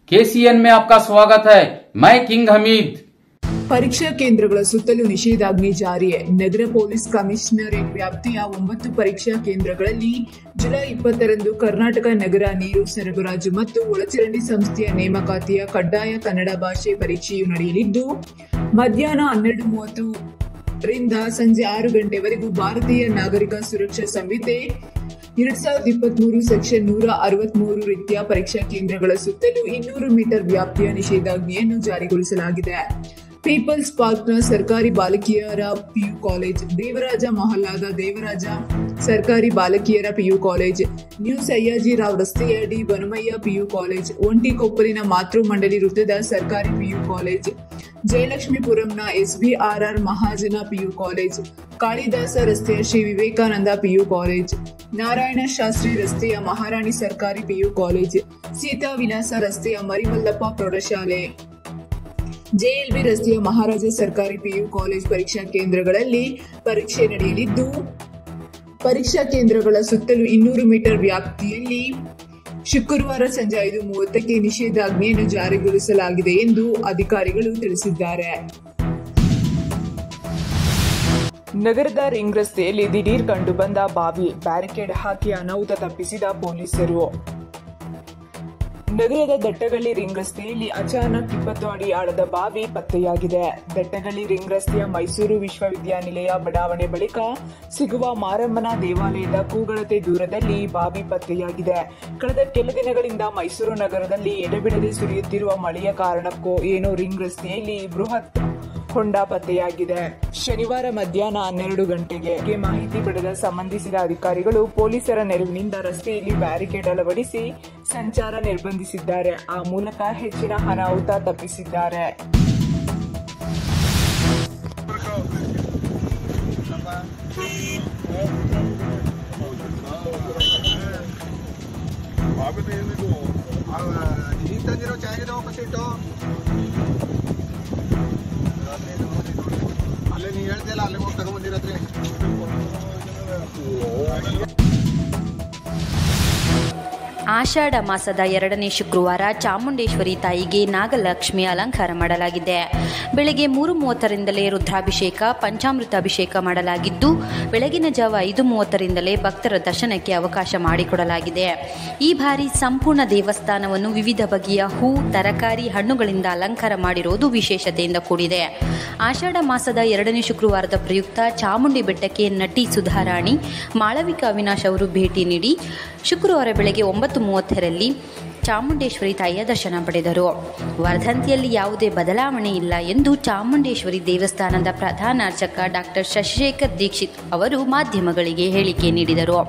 KCN में आपका स्वागत है मैं किंग हमीद ಪರೀಕ್ಷಾ ಕೇಂದ್ರಗಳ ಸುತ್ತಲೂ ನಿಷೇಧಾಜ್ಞೆ ಜಾರಿ ನಗರ ಪೊಲೀಸ್ ಕಮಿಷನರೇಟ್ ವ್ಯಾಪ್ತಿಯ ಒಂಬತ್ತು ಪರೀಕ್ಷಾ ಕೇಂದ್ರಗಳಲ್ಲಿ ಜುಲೈ ಇಪ್ಪತ್ತರಂದು ಕರ್ನಾಟಕ ನಗರ ನೀರು ಸರಬರಾಜು ಮತ್ತು ಒಳಚರಂಡಿ ಸಂಸ್ಥೆಯ ನೇಮಕಾತಿಯ ಕಡ್ಡಾಯ ಕನ್ನಡ ಭಾಷೆ ಪರೀಕ್ಷೆಯು ನಡೆಯಲಿದ್ದು ಮಧ್ಯಾಹ್ನ ಹನ್ನೆರಡು ಮೂವತ್ತು ರಿಂದ ಸಂಜೆ ಆರು ಗಂಟೆವರೆಗೂ ಭಾರತೀಯ ನಾಗರಿಕ ಸುರಕ್ಷಾ ಸಂಹಿತೆ ಎರಡ್ ಸಾವಿರದ ಇಪ್ಪತ್ಮೂರು ಸೆಕ್ಷನ್ ನೂರ ಅರವತ್ಮೂರು ರೀತಿಯ ಪರೀಕ್ಷಾ ಕೇಂದ್ರಗಳ ಸುತ್ತಲೂ ಇನ್ನೂರು ಮೀಟರ್ ವ್ಯಾಪ್ತಿಯ ನಿಷೇಧಾಜ್ಞೆಯನ್ನು ಜಾರಿಗೊಳಿಸಲಾಗಿದೆ ಪೀಪಲ್ಸ್ ಪಾರ್ಕ್ನ ಸರ್ಕಾರಿ ಬಾಲಕಿಯರ ಪಿಯು ಕಾಲೇಜ್ ದೇವರಾಜ ಮೊಹಲ್ಲಾದ ದೇವರಾಜ ಸರ್ಕಾರಿ ಬಾಲಕಿಯರ ಪಿಯು ಕಾಲೇಜ್ ನ್ಯೂ ಸಯ್ಯಾಜಿರಾವ್ ರಸ್ತೆಯ ಡಿ ಬನಮಯ್ಯ ಪಿಯು ಕಾಲೇಜ್ ಒಂಟಿಕೊಪ್ಪಲಿನ ಮಾತೃ ಮಂಡಳಿ ವೃತ್ತದ ಸರ್ಕಾರಿ ಪಿಯು ಕಾಲೇಜ್ ಜಯಲಕ್ಷ್ಮೀಪುರಂನ ಎಸ್ಬಿಆರ್ಆರ್ ಮಹಾಜನ ಪಿಯು ಕಾಲೇಜ್ ಕಾಳಿದಾಸ ರಸ್ತೆಯ ಶ್ರೀ ವಿವೇಕಾನಂದ ಪಿಯು ಕಾಲೇಜ್ ನಾರಾಯಣ ಶಾಸ್ತ್ರಿ ರಸ್ತೆಯ ಮಹಾರಾಣಿ ಸರ್ಕಾರಿ ಪಿಯು ಕಾಲೇಜ್ ಸೀತಾ ವಿಲಾಸ ರಸ್ತೆಯ ಮರಿಮಲ್ಲಪ್ಪ ಪ್ರೌಢಶಾಲೆ ಜೆಎಲ್ಬಿ ರಸ್ತೆಯ ಮಹಾರಾಜ ಸರ್ಕಾರಿ ಪಿಯು ಕಾಲೇಜ್ ಪರೀಕ್ಷಾ ಕೇಂದ್ರಗಳಲ್ಲಿ ಪರೀಕ್ಷೆ ನಡೆಯಲಿದ್ದು ಪರೀಕ್ಷಾ ಕೇಂದ್ರಗಳ ಸುತ್ತಲೂ ಇನ್ನೂರು ಮೀಟರ್ ವ್ಯಾಪ್ತಿಯಲ್ಲಿ ಶುಕ್ರವಾರ ಸಂಜೆ ಐದು ಮೂವತ್ತಕ್ಕೆ ನಿಷೇಧಾಜ್ಞೆಯನ್ನು ಜಾರಿಗೊಳಿಸಲಾಗಿದೆ ಎಂದು ಅಧಿಕಾರಿಗಳು ತಿಳಿಸಿದ್ದಾರೆ ನಗರದ ರಿಂಗ್ ರಸ್ತೆಯಲ್ಲಿ ದಿಢೀರ್ ಕಂಡು ಬಂದ ಬಾವಿ ಬ್ಯಾರಿಕೇಡ್ ಹಾಕಿ ಅನಾಹುತ ತಪ್ಪಿಸಿದ ಪೊಲೀಸರು ನಗರದ ದಟ್ಟಗಳ್ಳಿ ರಿಂಗ್ ರಸ್ತೆಯಲ್ಲಿ ಅಚಾನಕ್ ಇಪ್ಪತ್ತು ಅಡಿ ಆಳದ ಬಾವಿ ಪತ್ತೆಯಾಗಿದೆ ದಟ್ಟಗಳ್ಳಿ ರಿಂಗ್ ರಸ್ತೆಯ ಮೈಸೂರು ವಿಶ್ವವಿದ್ಯಾನಿಲಯ ಬಡಾವಣೆ ಬಳಿಕ ಸಿಗುವ ಮಾರಮ್ಮನ ದೇವಾಲಯದ ಕೂಗಳತೆ ದೂರದಲ್ಲಿ ಬಾವಿ ಪತ್ತೆಯಾಗಿದೆ ಕಳೆದ ಕೆಲ ದಿನಗಳಿಂದ ಮೈಸೂರು ನಗರದಲ್ಲಿ ಎಡೆಬಿಡದೆ ಸುರಿಯುತ್ತಿರುವ ಮಳೆಯ ಕಾರಣಕ್ಕೋ ಏನೋ ರಿಂಗ್ ರಸ್ತೆಯಲ್ಲಿ ಬೃಹತ್ ಹೊಂಡ ಪತ್ತೆಯಾಗಿದೆ ಶನಿವಾರ ಮಧ್ಯಾಹ್ನ ಹನ್ನೆರಡು ಗಂಟೆಗೆ ಮಾಹಿತಿ ಪಡೆದ ಸಂಬಂಧಿಸಿದ ಅಧಿಕಾರಿಗಳು ಪೊಲೀಸರ ನೆರವಿನಿಂದ ರಸ್ತೆಯಲ್ಲಿ ಬ್ಯಾರಿಕೇಡ್ ಅಳವಡಿಸಿ ಸಂಚಾರ ನಿರ್ಬಂಧಿಸಿದ್ದಾರೆ ಆ ಮೂಲಕ ಹೆಚ್ಚಿನ ಅನಾಹುತ ತಪ್ಪಿಸಿದ್ದಾರೆ ಬಾಬಿನ ಏನಿದು ನೀನ್ ತಂದಿರೋ ಚಾಯ್ಗೆ ವಾಪಸ್ ಇಟ್ಟು ಅಲ್ಲೇ ನೀ ಹೇಳ್ತಿಲ್ಲ ಅಲ್ಲೇ ಹೋಗಿ ತಗೊಂಬಂದಿರತ್ರಿ ಆಷಾಢ ಮಾಸದ ಎರಡನೇ ಶುಕ್ರವಾರ ಚಾಮುಂಡೇಶ್ವರಿ ತಾಯಿಗೆ ನಾಗಲಕ್ಷ್ಮಿ ಅಲಂಕಾರ ಮಾಡಲಾಗಿದೆ ಬೆಳಗ್ಗೆ ಮೂರು ಮೂವತ್ತರಿಂದಲೇ ರುದ್ರಾಭಿಷೇಕ ಪಂಚಾಮೃತ ಅಭಿಷೇಕ ಮಾಡಲಾಗಿದ್ದು ಬೆಳಗಿನ ಜಾವ ಐದು ಮೂವತ್ತರಿಂದಲೇ ಭಕ್ತರ ದರ್ಶನಕ್ಕೆ ಅವಕಾಶ ಮಾಡಿಕೊಡಲಾಗಿದೆ ಈ ಬಾರಿ ಸಂಪೂರ್ಣ ದೇವಸ್ಥಾನವನ್ನು ವಿವಿಧ ಬಗೆಯ ಹೂ ತರಕಾರಿ ಹಣ್ಣುಗಳಿಂದ ಅಲಂಕಾರ ಮಾಡಿರುವುದು ವಿಶೇಷತೆಯಿಂದ ಕೂಡಿದೆ ಆಷಾಢ ಮಾಸದ ಎರಡನೇ ಶುಕ್ರವಾರದ ಪ್ರಯುಕ್ತ ಚಾಮುಂಡಿ ಬೆಟ್ಟಕ್ಕೆ ನಟಿ ಸುಧಾರಾಣಿ ಮಾಳವಿಕಾ ಅವಿನಾಶ್ ಅವರು ಭೇಟಿ ನೀಡಿ ಶುಕ್ರವಾರ ಬೆಳಗ್ಗೆ ಒಂಬತ್ತು ಮೂವತ್ತರಲ್ಲಿ ಚಾಮುಂಡೇಶ್ವರಿ ತಾಯಿಯ ದರ್ಶನ ಪಡೆದರು ವರ್ಧಂತಿಯಲ್ಲಿ ಯಾವುದೇ ಬದಲಾವಣೆ ಇಲ್ಲ ಎಂದು ಚಾಮುಂಡೇಶ್ವರಿ ದೇವಸ್ಥಾನದ ಪ್ರಧಾನ ಅರ್ಚಕ ಡಾಕ್ಟರ್ ಶಶಿಶೇಖರ್ ದೀಕ್ಷಿತ್ ಅವರು ಮಾಧ್ಯಮಗಳಿಗೆ ಹೇಳಿಕೆ ನೀಡಿದರು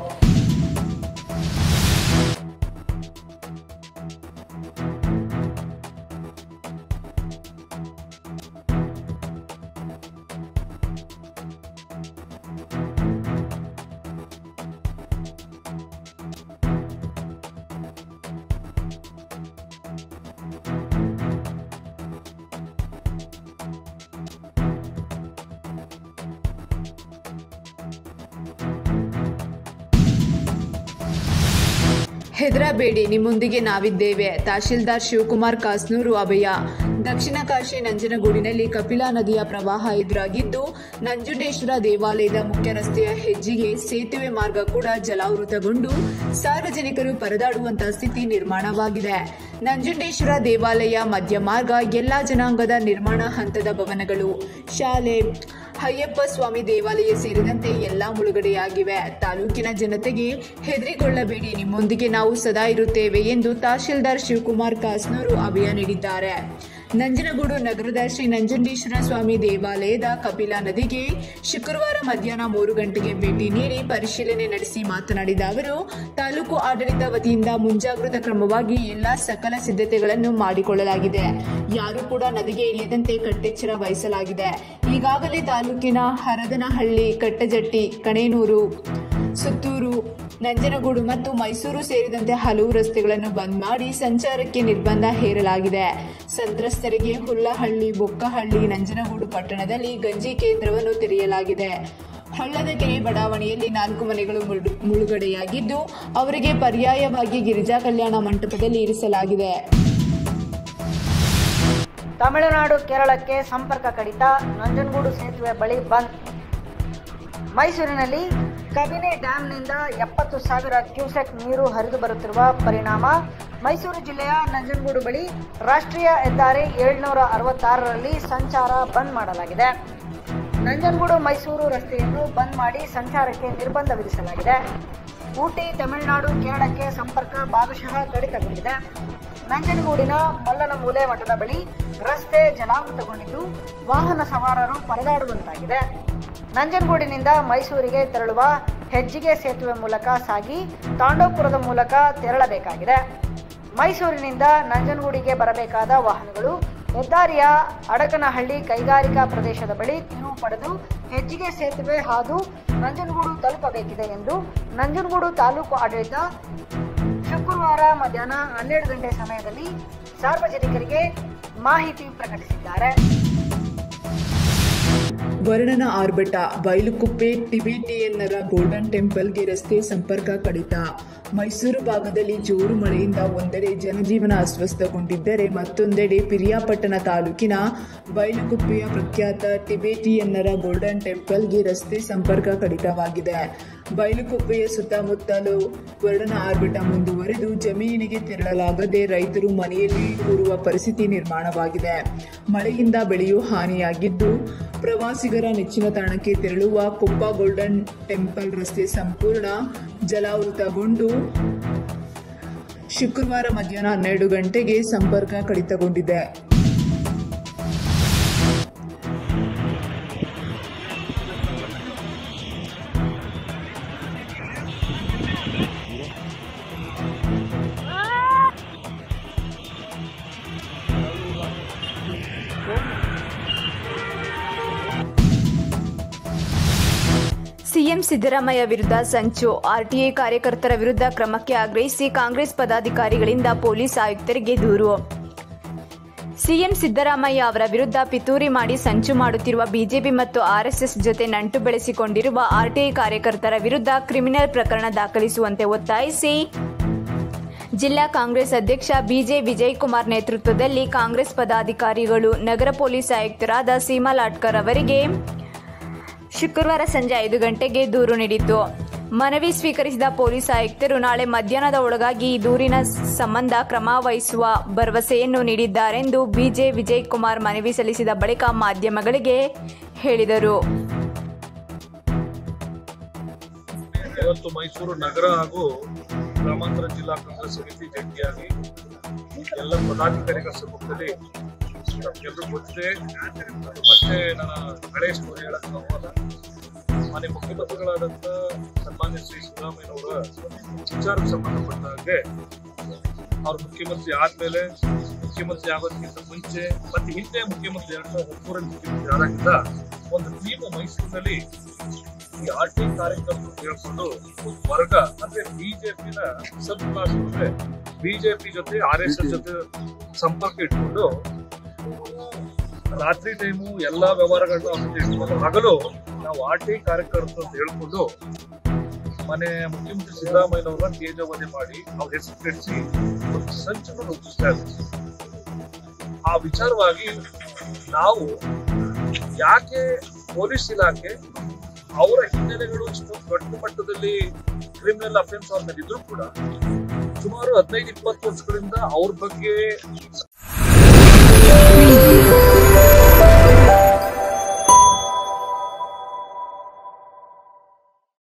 ಹೆದರಬೇಡಿ ನಿಮ್ಮೊಂದಿಗೆ ನಾವಿದ್ದೇವೆ ತಹಶೀಲ್ದಾರ್ ಶಿವಕುಮಾರ್ ಕಾಸ್ನೂರು ಅಭಯ ದಕ್ಷಿಣ ಕಾಶಿ ನಂಜನಗೂಡಿನಲ್ಲಿ ಕಪಿಲಾ ನದಿಯ ಪ್ರವಾಹ ಎದುರಾಗಿದ್ದು ನಂಜುಂಡೇಶ್ವರ ದೇವಾಲಯದ ಮುಖ್ಯ ರಸ್ತೆಯ ಹೆಜ್ಜೆಗೆ ಸೇತುವೆ ಮಾರ್ಗ ಕೂಡ ಜಲಾವೃತಗೊಂಡು ಸಾರ್ವಜನಿಕರು ಪರದಾಡುವಂತಹ ಸ್ಥಿತಿ ನಿರ್ಮಾಣವಾಗಿದೆ ನಂಜುಂಡೇಶ್ವರ ದೇವಾಲಯ ಮಧ್ಯ ಮಾರ್ಗ ಎಲ್ಲಾ ಜನಾಂಗದ ನಿರ್ಮಾಣ ಹಂತದ ಭವನಗಳು ಶಾಲೆ ಅಯ್ಯಪ್ಪ ಸ್ವಾಮಿ ದೇವಾಲಯ ಸೇರಿದಂತೆ ಎಲ್ಲಾ ಮುಳುಗಡೆಯಾಗಿವೆ ತಾಲೂಕಿನ ಜನತೆಗೆ ಹೆದರಿಕೊಳ್ಳಬೇಡಿ ನಿಮ್ಮೊಂದಿಗೆ ನಾವು ಸದಾ ಇರುತ್ತೇವೆ ಎಂದು ತಹಶೀಲ್ದಾರ್ ಶಿವಕುಮಾರ್ ಕಾಸ್ನೂರು ಅಭಯ ನೀಡಿದ್ದಾರೆ ನಂಜನಗೂಡು ನಗರದ ಶ್ರೀ ನಂಜುಂಡೇಶ್ವರ ಸ್ವಾಮಿ ದೇವಾಲಯದ ಕಪಿಲಾ ನದಿಗೆ ಶುಕ್ರವಾರ ಮಧ್ಯಾಹ್ನ ಮೂರು ಗಂಟೆಗೆ ಭೇಟಿ ನೀಡಿ ಪರಿಶೀಲನೆ ನಡೆಸಿ ಮಾತನಾಡಿದ ಅವರು ತಾಲೂಕು ಆಡಳಿತ ವತಿಯಿಂದ ಮುಂಜಾಗ್ರತಾ ಕ್ರಮವಾಗಿ ಎಲ್ಲಾ ಸಕಲ ಸಿದ್ಧತೆಗಳನ್ನು ಮಾಡಿಕೊಳ್ಳಲಾಗಿದೆ ಯಾರು ಕೂಡ ನದಿಗೆ ಇಳಿಯದಂತೆ ಕಟ್ಟೆಚ್ಚರ ವಹಿಸಲಾಗಿದೆ ಈಗಾಗಲೇ ತಾಲೂಕಿನ ಹರದನಹಳ್ಳಿ ಕಟ್ಟಜಟ್ಟಿ ಕಣೇನೂರು ಸುತ್ತೂರು ನಂಜನಗೂಡು ಮತ್ತು ಮೈಸೂರು ಸೇರಿದಂತೆ ಹಲವು ರಸ್ತೆಗಳನ್ನು ಬಂದ್ ಮಾಡಿ ಸಂಚಾರಕ್ಕೆ ನಿರ್ಬಂಧ ಹೇರಲಾಗಿದೆ ಸಂತ್ರಸ್ತರಿಗೆ ಹುಲ್ಲಹಳ್ಳಿ ಬೊಕ್ಕಹಳ್ಳಿ ನಂಜನಗೂಡು ಪಟ್ಟಣದಲ್ಲಿ ಗಂಜಿ ಕೇಂದ್ರವನ್ನು ತೆರೆಯಲಾಗಿದೆ ಹಳ್ಳದಕೆರೆ ಬಡಾವಣೆಯಲ್ಲಿ ನಾಲ್ಕು ಮನೆಗಳು ಮುಳು- ಮುಳುಗಡೆಯಾಗಿದ್ದು ಅವರಿಗೆ ಪರ್ಯಾಯವಾಗಿ ಗಿರಿಜಾ ಕಲ್ಯಾಣ ಮಂಟಪದಲ್ಲಿ ಇರಿಸಲಾಗಿದೆ ತಮಿಳುನಾಡು ಕೇರಳಕ್ಕೆ ಸಂಪರ್ಕ ಕಡಿತ ನಂಜನಗೂಡು ಸೇತುವೆ ಬಳಿ ಬಂದ್ ಮೈಸೂರಿನಲ್ಲಿ ಕಬಿನಿ ಡ್ಯಾಂನಿಂದ ಎಪ್ಪತ್ತು ಸಾವಿರ ಕ್ಯೂಸೆಕ್ ನೀರು ಹರಿದು ಬರುತ್ತಿರುವ ಪರಿಣಾಮ ಮೈಸೂರು ಜಿಲ್ಲೆಯ ನಂಜನಗೂಡು ಬಳಿ ರಾಷ್ಟ್ರೀಯ ಹೆದ್ದಾರಿ ಏಳ್ನೂರ ಅರವತ್ತಾರರಲ್ಲಿ ಸಂಚಾರ ಬಂದ್ ಮಾಡಲಾಗಿದೆ ನಂಜನಗೂಡು ಮೈಸೂರು ರಸ್ತೆಯನ್ನು ಬಂದ್ ಮಾಡಿ ಸಂಚಾರಕ್ಕೆ ನಿರ್ಬಂಧ ವಿಧಿಸಲಾಗಿದೆ ಊಟಿ ತಮಿಳುನಾಡು ಕೇರಳಕ್ಕೆ ಸಂಪರ್ಕ ಭಾಗಶಃ ಕಡಿತಗೊಂಡಿದೆ ನಂಜನಗೂಡಿನ ಮಲ್ಲನಮೂಲೆ ಮಠದ ಬಳಿ ರಸ್ತೆ ಜಲಾವೃತಗೊಂಡಿದ್ದು ವಾಹನ ಸವಾರರು ಪರದಾಡುವಂತಾಗಿದೆ ನಂಜನಗೂಡಿನಿಂದ ಮೈಸೂರಿಗೆ ತೆರಳುವ ಹೆಜ್ಜಿಗೆ ಸೇತುವೆ ಮೂಲಕ ಸಾಗಿ ತಾಂಡವಪುರದ ಮೂಲಕ ತೆರಳಬೇಕಾಗಿದೆ ಮೈಸೂರಿನಿಂದ ನಂಜನಗೂಡಿಗೆ ಬರಬೇಕಾದ ವಾಹನಗಳು ಹೆದ್ದಾರಿಯ ಅಡಕನಹಳ್ಳಿ ಕೈಗಾರಿಕಾ ಪ್ರದೇಶದ ಬಳಿ ತಿರುವು ಪಡೆದು ಹೆಜ್ಜಿಗೆ ಸೇತುವೆ ಹಾದು ನಂಜನಗೂಡು ತಲುಪಬೇಕಿದೆ ಎಂದು ನಂಜನಗೂಡು ತಾಲೂಕು ಆಡಳಿತ ಶುಕ್ರವಾರ ಮಧ್ಯಾಹ್ನ ಹನ್ನೆರಡು ಗಂಟೆ ಸಮಯದಲ್ಲಿ ಸಾರ್ವಜನಿಕರಿಗೆ ಮಾಹಿತಿ ಪ್ರಕಟಿಸಿದ್ದಾರೆ ವರ್ಣನ ಆರ್ಭಟ ಬೈಲುಕುಪ್ಪೆ ಟಿಬೆಟಿಯನ್ನರ ಗೋಲ್ಡನ್ ಟೆಂಪಲ್ಗೆ ರಸ್ತೆ ಸಂಪರ್ಕ ಕಡಿತ ಮೈಸೂರು ಭಾಗದಲ್ಲಿ ಜೋರು ಮಳೆಯಿಂದ ಒಂದೆಡೆ ಜನಜೀವನ ಅಸ್ವಸ್ಥಗೊಂಡಿದ್ದರೆ ಮತ್ತೊಂದೆಡೆ ಪಿರಿಯಾಪಟ್ಟಣ ತಾಲೂಕಿನ ಬೈಲುಕುಪ್ಪೆಯ ಪ್ರಖ್ಯಾತ ಟಿಬೆಟಿಯನ್ನರ ಗೋಲ್ಡನ್ ಟೆಂಪಲ್ಗೆ ರಸ್ತೆ ಸಂಪರ್ಕ ಕಡಿತವಾಗಿದೆ ಬೈಲುಕುಪ್ಪೆಯ ಸುತ್ತಮುತ್ತಲು ವರ್ಣನ ಆರ್ಭಟ ಮುಂದುವರೆದು ಜಮೀನಿಗೆ ತೆರಳಲಾಗದೆ ರೈತರು ಮನೆಯಲ್ಲಿ ಕೂರುವ ಪರಿಸ್ಥಿತಿ ನಿರ್ಮಾಣವಾಗಿದೆ ಮಳೆಯಿಂದ ಬೆಳೆಯೂ ಹಾನಿಯಾಗಿದ್ದು ಪ್ರವಾಸಿಗರ ನೆಚ್ಚಿನ ತಾಣಕ್ಕೆ ತೆರಳುವ ಕೊಪ್ಪ ಗೋಲ್ಡನ್ ಟೆಂಪಲ್ ರಸ್ತೆ ಸಂಪೂರ್ಣ ಜಲಾವೃತಗೊಂಡು ಶುಕ್ರವಾರ ಮಧ್ಯಾಹ್ನ ಹನ್ನೆರಡು ಗಂಟೆಗೆ ಸಂಪರ್ಕ ಕಡಿತಗೊಂಡಿದೆ ಸಿಎಂ ಸಿದ್ದರಾಮಯ್ಯ ವಿರುದ್ಧ ಸಂಚು ಆರ್ಟಿಐ ಕಾರ್ಯಕರ್ತರ ವಿರುದ್ಧ ಕ್ರಮಕ್ಕೆ ಆಗ್ರಹಿಸಿ ಕಾಂಗ್ರೆಸ್ ಪದಾಧಿಕಾರಿಗಳಿಂದ ಪೊಲೀಸ್ ಆಯುಕ್ತರಿಗೆ ದೂರು ಸಿಎಂ ಸಿದ್ದರಾಮಯ್ಯ ಅವರ ವಿರುದ್ಧ ಪಿತೂರಿ ಮಾಡಿ ಸಂಚು ಮಾಡುತ್ತಿರುವ ಬಿಜೆಪಿ ಮತ್ತು ಆರ್ಎಸ್ಎಸ್ ಜೊತೆ ನಂಟು ಬೆಳೆಸಿಕೊಂಡಿರುವ ಆರ್ಟಿಐ ಕಾರ್ಯಕರ್ತರ ವಿರುದ್ಧ ಕ್ರಿಮಿನಲ್ ಪ್ರಕರಣ ದಾಖಲಿಸುವಂತೆ ಒತ್ತಾಯಿಸಿ ಜಿಲ್ಲಾ ಕಾಂಗ್ರೆಸ್ ಅಧ್ಯಕ್ಷ ಬಿಜೆ ವಿಜಯ್ ಕುಮಾರ್ ನೇತೃತ್ವದಲ್ಲಿ ಕಾಂಗ್ರೆಸ್ ಪದಾಧಿಕಾರಿಗಳು ನಗರ ಪೊಲೀಸ್ ಆಯುಕ್ತರಾದ ಸೀಮಾ ಲಾಟ್ಕರ್ ಅವರಿಗೆ ಶುಕ್ರವಾರ ಸಂಜೆ ಐದು ಗಂಟೆಗೆ ದೂರು ನೀಡಿತು ಮನವಿ ಸ್ವೀಕರಿಸಿದ ಪೊಲೀಸ್ ಆಯುಕ್ತರು ನಾಳೆ ಮಧ್ಯಾಹ್ನದ ಒಳಗಾಗಿ ಈ ದೂರಿನ ಸಂಬಂಧ ಕ್ರಮ ವಹಿಸುವ ಭರವಸೆಯನ್ನು ನೀಡಿದ್ದಾರೆಂದು ಬಿಜೆ ವಿಜಯ್ ಕುಮಾರ್ ಮನವಿ ಸಲ್ಲಿಸಿದ ಬಳಿಕ ಮಾಧ್ಯಮಗಳಿಗೆ ಹೇಳಿದರು ಇವತ್ತು ಮೈಸೂರು ನಗರ ಹಾಗೂ ಗ್ರಾಮಾಂತರ ಜಿಲ್ಲಾ ಕಾಂಗ್ರೆಸ್ ಸಮಿತಿ ಜಂಟಿಯಾಗಿ ಎಲ್ಲ ಪದಾಧಿಕಾರಿಗಳ ಸಮ್ಮುಖದಲ್ಲಿ ನಮ್ಗೆಲ್ರಿಗೂ ಗೊತ್ತಿದೆ ಅದು ಮತ್ತೆ ನನ್ನ ಹಳೆ ಸ್ಟೋರಿ ಹೇಳಕ್ ಹೋಗಲ್ಲ ಮಾನ್ಯ ಮುಖ್ಯಮಂತ್ರಿಗಳಾದಂಥ ಸನ್ಮಾನ್ಯ ಶ್ರೀ ಸಿದ್ದರಾಮಯ್ಯನವರ ವಿಚಾರಕ್ಕೆ ಸಂಬಂಧಪಟ್ಟ ಹಾಗೆ ಅವ್ರು ಮುಖ್ಯಮಂತ್ರಿ ಆದ್ಮೇಲೆ ಮುಖ್ಯಮಂತ್ರಿ ಆಗೋದಕ್ಕಿಂತ ಮುಂಚೆ ಮತ್ತೆ ಹಿಂದೆ ಮುಖ್ಯಮಂತ್ರಿ ಎರಡ್ ಸಾವಿರದ ಹದಿಮೂರರಲ್ಲಿ ಮುಖ್ಯಮಂತ್ರಿ ಆದಾಗಿಂದ ಒಂದು ಟೀಮ್ ಮೈಸೂರಿನಲ್ಲಿ ಈ ಆರ್ ಟಿ ಕಾರ್ಯಕರ್ತರು ಹೇಳ್ಕೊಂಡು ಒಂದು ವರ್ಗ ಅಂದ್ರೆ ಬಿಜೆಪಿನ ಸಬ್ ಕ್ಲಾಸ್ ಅಂದ್ರೆ ಬಿಜೆಪಿ ಜೊತೆ ಆರ್ ಎಸ್ ಎಸ್ ಜೊತೆ ಸಂಪರ್ಕ ಇಟ್ಕೊಂಡು ರಾತ್ರಿ ಟೈಮು ಎಲ್ಲಾ ವ್ಯವಹಾರಗಳನ್ನ ಅವ್ರ ಜೊತೆ ಇಟ್ಕೊಂಡು ಹಗಲು ನಾವು ಆರ್ ಟಿ ಕಾರ್ಯಕರ್ತರು ಅಂತ ಹೇಳ್ಕೊಂಡು ಮನೆ ಮುಖ್ಯಮಂತ್ರಿ ಸಿದ್ದರಾಮಯ್ಯನವರ ತೇಜವಧೆ ಮಾಡಿ ಅವ್ರ ಹೆಸರು ಕೆಡಿಸಿ ಒಂದು ಸಂಚನ್ನು ರೂಪಿಸ್ತಾ ಇದ್ದಾರೆ ಆ ವಿಚಾರವಾಗಿ ನಾವು ಯಾಕೆ ಪೊಲೀಸ್ ಇಲಾಖೆ ಅವರ ಹಿನ್ನೆಲೆಗಳು ಇಷ್ಟೊಂದು ದೊಡ್ಡ ಮಟ್ಟದಲ್ಲಿ ಕ್ರಿಮಿನಲ್ ಅಫೆನ್ಸ್ ಅವ್ರ ಮೇಲೆ ಇದ್ರೂ ಕೂಡ ಸುಮಾರು ಹದಿನೈದು ಇಪ್ಪತ್ತು ವರ್ಷಗಳಿಂದ ಅವ್ರ ಬಗ್ಗೆ